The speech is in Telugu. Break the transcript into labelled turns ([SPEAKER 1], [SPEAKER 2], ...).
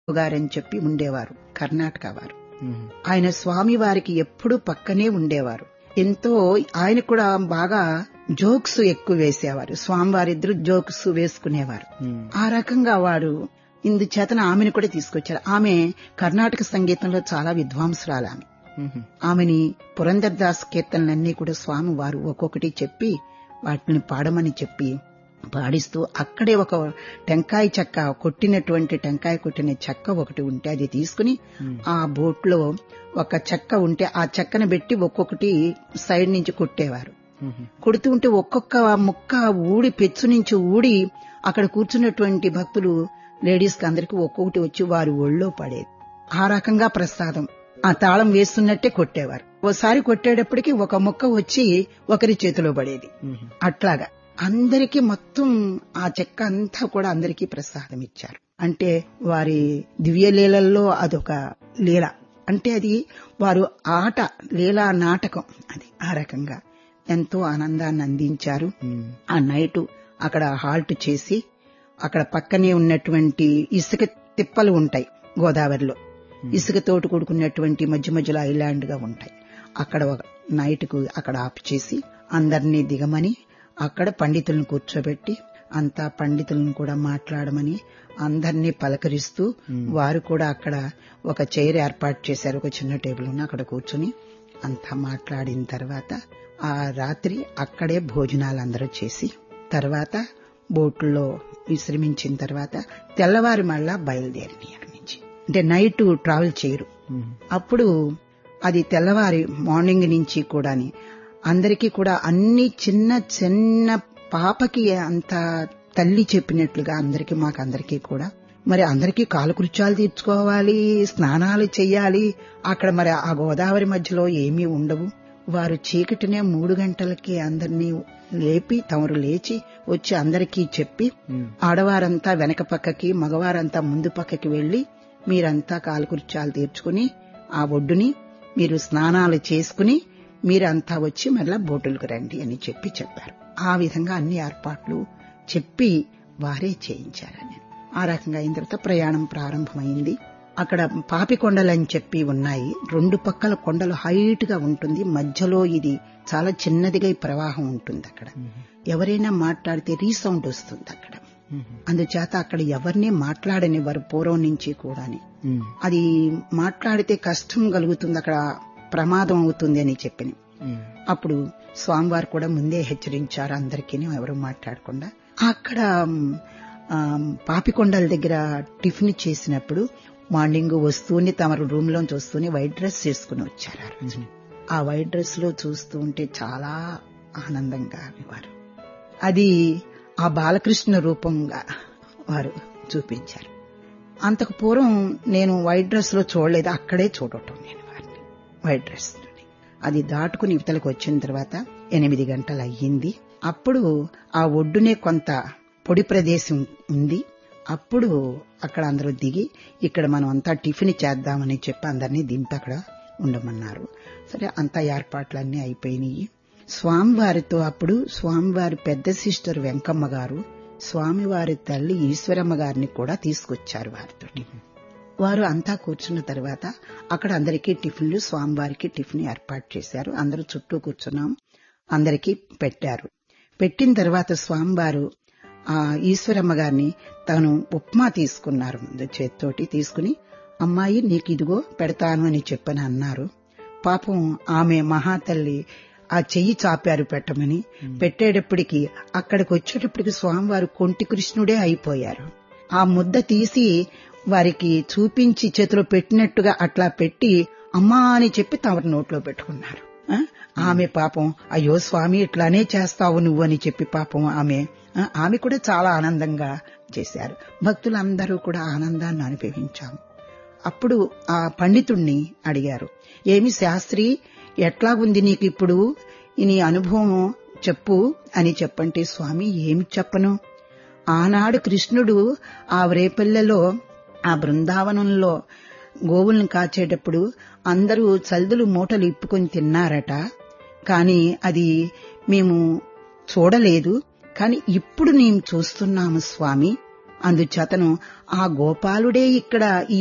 [SPEAKER 1] గారని చెప్పి ఉండేవారు కర్ణాటక వారు ఆయన స్వామి వారికి ఎప్పుడూ పక్కనే ఉండేవారు ఎంతో ఆయన కూడా బాగా జోక్స్ ఎక్కువ వేసేవారు స్వామివారిద్దరు జోక్స్ వేసుకునేవారు ఆ రకంగా వారు ఇందుచేతన ఆమెను కూడా తీసుకొచ్చారు ఆమె కర్ణాటక సంగీతంలో చాలా విద్వాంసురాలు ఆమె ఆమెని పురందర్దాస్ కీర్తనలన్నీ కూడా స్వామి వారు ఒక్కొక్కటి చెప్పి వాటిని పాడమని చెప్పి పాడిస్తూ అక్కడే ఒక టెంకాయ చెక్క కొట్టినటువంటి టెంకాయ కొట్టిన చెక్క ఒకటి ఉంటే అది తీసుకుని ఆ బోట్లో ఒక చెక్క ఉంటే ఆ చెక్కను పెట్టి ఒక్కొక్కటి సైడ్ నుంచి కొట్టేవారు కొడుతూ ఉంటే ఒక్కొక్క ముక్క ఊడి పెచ్చు నుంచి ఊడి అక్కడ కూర్చున్నటువంటి భక్తులు లేడీస్ కి అందరికి ఒక్కొక్కటి వచ్చి వారి ఒళ్ళో పడేది ఆ రకంగా ప్రసాదం ఆ తాళం వేస్తున్నట్టే కొట్టేవారు ఓసారి కొట్టేటప్పటికి ఒక ముక్క వచ్చి ఒకరి చేతిలో పడేది అట్లాగా అందరికీ మొత్తం ఆ చెక్క అంతా కూడా అందరికీ ప్రసాదం ఇచ్చారు అంటే వారి దివ్య లీలల్లో అదొక లీల అంటే అది వారు ఆట లీలా నాటకం అది ఆ రకంగా ఎంతో ఆనందాన్ని అందించారు ఆ నైట్ అక్కడ హాల్ట్ చేసి అక్కడ పక్కనే ఉన్నటువంటి ఇసుక తిప్పలు ఉంటాయి గోదావరిలో ఇసుకతోటి కూడుకున్నటువంటి మధ్య మధ్యలో ఐలాండ్ గా ఉంటాయి అక్కడ ఒక నైట్ కు అక్కడ ఆఫ్ చేసి అందరినీ దిగమని అక్కడ పండితులను కూర్చోబెట్టి అంతా పండితులను కూడా మాట్లాడమని అందరినీ పలకరిస్తూ వారు కూడా అక్కడ ఒక చైర్ ఏర్పాటు చేశారు ఒక చిన్న టేబుల్ ఉన్న అక్కడ కూర్చుని అంతా మాట్లాడిన తర్వాత ఆ రాత్రి అక్కడే భోజనాలు అందరూ చేసి తర్వాత బోట్లో విశ్రమించిన తర్వాత తెల్లవారి మళ్ళా బయలుదేరినాయి అక్కడి నుంచి అంటే నైట్ ట్రావెల్ చేయరు అప్పుడు అది తెల్లవారి మార్నింగ్ నుంచి కూడాని అందరికీ కూడా అన్ని చిన్న చిన్న పాపకి అంత తల్లి చెప్పినట్లుగా అందరికీ మాకు అందరికీ కూడా మరి అందరికీ కాలకృత్యాలు తీర్చుకోవాలి స్నానాలు చెయ్యాలి అక్కడ మరి ఆ గోదావరి మధ్యలో ఏమీ ఉండవు వారు చీకటినే మూడు గంటలకి అందరినీ లేపి తమరు లేచి వచ్చి అందరికీ చెప్పి ఆడవారంతా వెనక పక్కకి మగవారంతా ముందు పక్కకి వెళ్లి మీరంతా కాలకృత్యాలు తీర్చుకుని ఆ ఒడ్డుని మీరు స్నానాలు చేసుకుని మీరంతా వచ్చి మరలా బోటులకు రండి అని చెప్పి చెప్పారు ఆ విధంగా అన్ని ఏర్పాట్లు చెప్పి వారే చేయించారని ఆ రకంగా అయిన తర్వాత ప్రయాణం ప్రారంభమైంది అక్కడ పాపి కొండలు అని చెప్పి ఉన్నాయి రెండు పక్కల కొండలు హైట్ గా ఉంటుంది మధ్యలో ఇది చాలా చిన్నదిగా ఈ ప్రవాహం ఉంటుంది అక్కడ ఎవరైనా మాట్లాడితే రీసౌండ్ వస్తుంది అక్కడ అందుచేత అక్కడ ఎవరిని మాట్లాడనివ్వరు పూర్వం నుంచి కూడాని అది మాట్లాడితే కష్టం కలుగుతుంది అక్కడ ప్రమాదం అవుతుంది అని చెప్పిన అప్పుడు స్వామివారు కూడా ముందే హెచ్చరించారు అందరికీ ఎవరు మాట్లాడకుండా అక్కడ పాపికొండల దగ్గర టిఫిన్ చేసినప్పుడు మార్నింగ్ వస్తూనే తమ రూమ్ లోంచి వస్తూనే వైట్ డ్రెస్ చేసుకుని వచ్చారు ఆ రోజు ఆ వైట్ డ్రెస్ లో చూస్తూ ఉంటే చాలా ఆనందంగా వారు అది ఆ బాలకృష్ణ రూపంగా వారు చూపించారు అంతకు పూర్వం నేను వైట్ డ్రెస్ లో చూడలేదు అక్కడే చూడటం నేను వారిని వైట్ డ్రెస్ అది దాటుకుని ఇవతలకు వచ్చిన తర్వాత ఎనిమిది గంటలు అయ్యింది అప్పుడు ఆ ఒడ్డునే కొంత పొడి ప్రదేశం ఉంది అప్పుడు అక్కడ అందరూ దిగి ఇక్కడ మనం అంతా టిఫిన్ చేద్దామని చెప్పి అందరినీ దింపి అక్కడ ఉండమన్నారు సరే అంతా ఏర్పాట్లన్నీ అయిపోయినాయి స్వామివారితో అప్పుడు స్వామివారి పెద్ద సిస్టర్ వెంకమ్మ గారు స్వామివారి తల్లి ఈశ్వరమ్మ గారిని కూడా తీసుకొచ్చారు వారితోటి వారు అంతా కూర్చున్న తర్వాత అక్కడ అందరికీ టిఫిన్లు స్వామివారికి టిఫిన్ ఏర్పాటు చేశారు అందరూ చుట్టూ కూర్చున్నాం అందరికీ పెట్టారు పెట్టిన తర్వాత స్వామివారు ఆ ఈశ్వరమ్మ గారిని తను ఉప్మా తీసుకున్నారు ముందు చేత్తోటి తీసుకుని అమ్మాయి నీకు ఇదిగో పెడతాను అని చెప్పని అన్నారు పాపం ఆమె మహాతల్లి ఆ చెయ్యి చాపారు పెట్టమని పెట్టేటప్పటికి అక్కడికి వచ్చేటప్పటికి స్వామివారు కొంటి కృష్ణుడే అయిపోయారు ఆ ముద్ద తీసి వారికి చూపించి చేతిలో పెట్టినట్టుగా అట్లా పెట్టి అమ్మా అని చెప్పి తమరు నోట్లో పెట్టుకున్నారు ఆమె పాపం అయ్యో స్వామి ఇట్లానే చేస్తావు నువ్వు అని చెప్పి పాపం ఆమె ఆమె కూడా చాలా ఆనందంగా చేశారు భక్తులందరూ కూడా ఆనందాన్ని అనుభవించాము అప్పుడు ఆ పండితుణ్ణి అడిగారు ఏమి శాస్త్రి ఎట్లా ఉంది నీకు ఇప్పుడు నీ అనుభవం చెప్పు అని చెప్పంటే స్వామి ఏమి చెప్పను ఆనాడు కృష్ణుడు ఆ రేపల్లెలో ఆ బృందావనంలో గోవులను కాచేటప్పుడు అందరూ చల్దులు మూటలు ఇప్పుకొని తిన్నారట కాని అది మేము చూడలేదు కాని ఇప్పుడు నేను చూస్తున్నాము స్వామి అందుచేతను ఆ గోపాలుడే ఇక్కడ ఈ